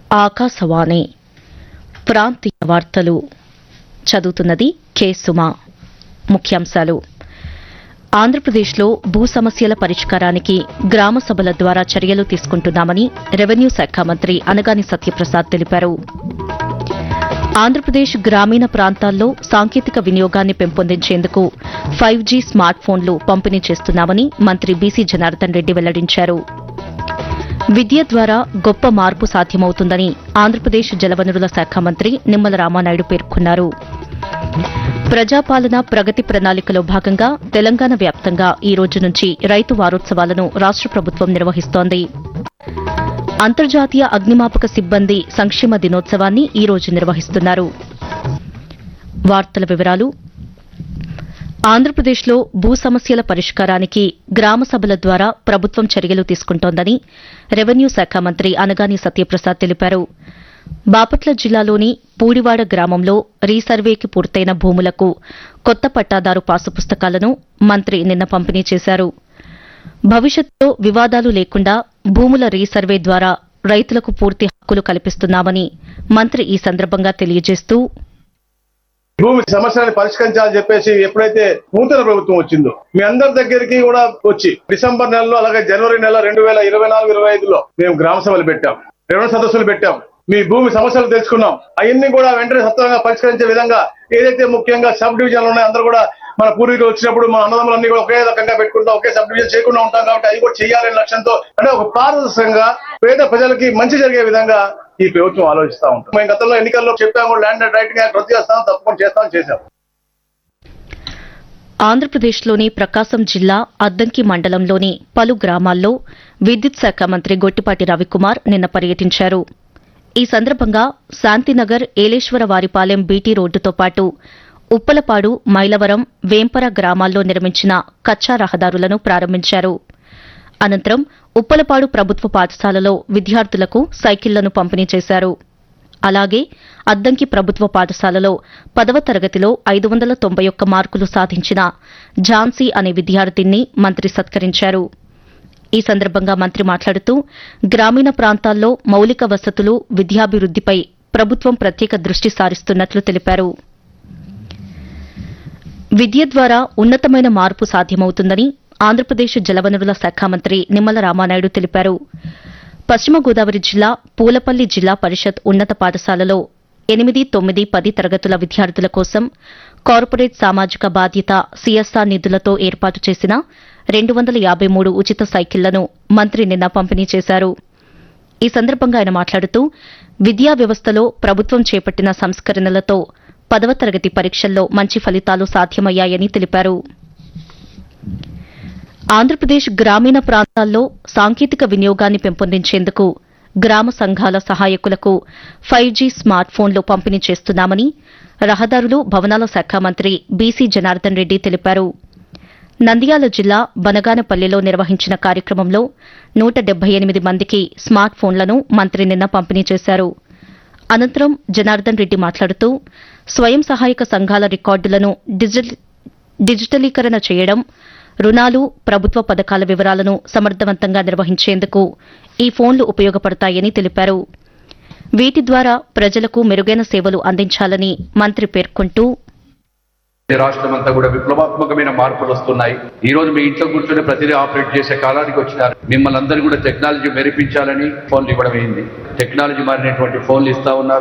ఆకాశవాణి ప్రాంతీయ వార్తలు చదువుతున్నది కె సుమా ముఖ్యాంశాలు ఆంధ్రప్రదేశ్లో భూ సమస్యల పరిష్కారానికి గ్రామ సభల ద్వారా చర్యలు తీసుకుంటున్నామని రెవెన్యూ శాఖ మంత్రి అనగాని సత్యప్రసాద్ తెలిపారు ఆంధ్రప్రదేశ్ గ్రామీణ ప్రాంతాల్లో సాంకేతిక వినియోగాన్ని పెంపొందించేందుకు ఫైవ్ జీ స్మార్ట్ ఫోన్లు పంపిణీ చేస్తున్నామని మంత్రి బీసీ జనార్దన్ రెడ్డి వెల్లడించారు విద్య ద్వారా గొప్ప మార్పు సాధ్యమవుతుందని ఆంధ్రప్రదేశ్ జలవనరుల శాఖ మంత్రి నిమ్మల రామానాయుడు పేర్కొన్నారు ప్రజాపాలన ప్రగతి ప్రణాళికలో భాగంగా తెలంగాణ వ్యాప్తంగా ఈ రోజు నుంచి రైతు వారోత్సవాలను రాష్ట ప్రభుత్వం నిర్వహిస్తోంది అంతర్జాతీయ అగ్నిమాపక సిబ్బంది సంక్షేమ దినోత్సవాన్ని ఈ రోజు నిర్వహిస్తున్నారు వార్తల వివరాలు ఆంధ్రప్రదేశ్లో భూ సమస్యల పరిష్కారానికి గ్రామ సభల ద్వారా ప్రభుత్వం చర్యలు తీసుకుంటోందని రెవెన్యూ శాఖ మంత్రి అనగాని సత్యప్రసాద్ తెలిపారు బాపట్ల జిల్లాలోని పూడివాడ గ్రామంలో రీసర్వేకి పూర్తయిన భూములకు కొత్త పట్టాదారు పాసు పుస్తకాలను మంత్రి నిన్న పంపిణీ చేశారు భవిష్యత్తులో వివాదాలు లేకుండా భూముల రీసర్వే ద్వారా రైతులకు పూర్తి హక్కులు కల్పిస్తున్నామని మంత్రి ఈ సందర్భంగా తెలియజేస్తూ భూమి సమస్యలను పరిష్కరించాలని చెప్పేసి ఎప్పుడైతే నూతన ప్రభుత్వం వచ్చిందో మీ అందరి దగ్గరికి కూడా వచ్చి డిసెంబర్ నెలలో అలాగే జనవరి నెల రెండు వేల ఇరవై నాలుగు ఇరవై ఐదులో మేము గ్రామ సభలు పెట్టాం రెవెన్యూ సదస్సులు పెట్టాం మీ భూమి సమస్యలు తెలుసుకున్నాం అవన్నీ కూడా వెంటనే సత్వరంగా పరిష్కరించే విధంగా ఏదైతే ముఖ్యంగా సబ్ డివిజన్లు ఉన్నాయో అందరూ కూడా మన పూర్వీకులు వచ్చినప్పుడు మన అన్నదమ్ములన్నీ కూడా ఒకే రకంగా పెట్టుకుంటాం ఒకే సబ్ డివిజన్ చేయకుండా ఉంటాం కాబట్టి అవి కూడా చేయాలనే లక్ష్యంతో అంటే ఒక పారదర్శకంగా పేద ప్రజలకి మంచి జరిగే విధంగా ఈ ప్రభుత్వం ఆలోచిస్తా ఉంటాం మేము గతంలో ఎన్నికల్లో చెప్పాము ల్యాండ్ అండ్ రైటింగ్ యాక్ట్ రద్దు చేస్తాం తప్పకుండా చేస్తామని చేశాం ఆంధ్రప్రదేశ్లోని ప్రకాశం జిల్లా అద్దంకి మండలంలోని పలు గ్రామాల్లో విద్యుత్ శాఖ మంత్రి గొట్టిపాటి రవికుమార్ నిన్న పర్యటించారు ఈ సందర్భంగా శాంతినగర్ ఏలేశ్వరవారిపాలెం బీటీ రోడ్డుతో పాటు ఉప్పలపాడు మైలవరం వేంపర గ్రామాల్లో నిర్మించిన కచ్చా రహదారులను ప్రారంభించారు అనంతరం ఉప్పలపాడు ప్రభుత్వ పాఠశాలలో విద్యార్థులకు సైకిళ్లను పంపిణీ చేశారు అలాగే అద్దంకి ప్రభుత్వ పాఠశాలలో పదవ తరగతిలో ఐదు వందల తొంభై ఒక్క మార్కులు సాధించిన ఝాన్సీ అనే విద్యార్థిని మంత్రి సత్కరించారు ఈ సందర్భంగా మంత్రి మాట్లాడుతూ గ్రామీణ ప్రాంతాల్లో మౌలిక వసతులు విద్యాభివృద్దిపై ప్రభుత్వం ప్రత్యేక దృష్టి సారిస్తున్నట్లు తెలిపారు విద్య ద్వారా ఉన్నతమైన మార్పు సాధ్యమవుతుందని ఆంధ్రప్రదేశ్ జలవనరుల శాఖ మంత్రి నిమ్మల రామానాయుడు తెలిపారు పశ్చిమ గోదావరి జిల్లా పూలపల్లి జిల్లా పరిషత్ ఉన్నత పాఠశాలలో ఎనిమిది తొమ్మిది పది తరగతుల విద్యార్థుల కోసం కార్పొరేట్ సామాజిక బాధ్యత సీఎస్ఆర్ నిధులతో ఏర్పాటు చేసిన రెండు వందల యాబై మూడు ఉచిత సైకిళ్లను మంత్రి నిన్న పంపిణీ చేశారు ఈ సందర్భంగా ఆయన మాట్లాడుతూ విద్యా వ్యవస్థలో ప్రభుత్వం చేపట్టిన సంస్కరణలతో పదవ తరగతి పరీక్షల్లో మంచి ఫలితాలు సాధ్యమయ్యాయని తెలిపారు ఆంధ్రప్రదేశ్ గ్రామీణ ప్రాంతాల్లో సాంకేతిక వినియోగాన్ని పెంపొందించేందుకు గ్రామ సంఘాల సహాయకులకు ఫైవ్ జీ స్మార్ట్ ఫోన్లు పంపిణీ చేస్తున్నామని రహదారులు భవనాల శాఖ మంత్రి బీసీ జనార్దన్ రెడ్డి తెలిపారు నంద్యాల జిల్లా బనగానపల్లిలో నిర్వహించిన కార్యక్రమంలో నూట డెబ్బై ఎనిమిది మందికి స్మార్ట్ ఫోన్లను మంత్రి నిన్న పంపిణీ చేశారు అనంతరం జనార్దన్ రెడ్డి మాట్లాడుతూ స్వయం సహాయక సంఘాల రికార్డులను డిజిటల్ డిజిటలీకరణ చేయడం రుణాలు ప్రభుత్వ పథకాల వివరాలను సమర్థవంతంగా నిర్వహించేందుకు ఈ ఫోన్లు ఉపయోగపడతాయని తెలిపారు వీటి ద్వారా ప్రజలకు మెరుగైన సేవలు అందించాలని మంత్రి పేర్కొంటూ ఈ రాష్ట్రం అంతా కూడా విప్లవాత్మకమైన మార్పులు వస్తున్నాయి ఈ రోజు మీ ఇంట్లో కూర్చొని ప్రతిదీ ఆపరేట్ చేసే కాలానికి వచ్చినారు మిమ్మల్ని అందరూ కూడా టెక్నాలజీ మెరిపించాలని ఫోన్లు ఇవ్వడం అయింది టెక్నాలజీ మారినటువంటి ఫోన్లు ఇస్తా ఉన్నారు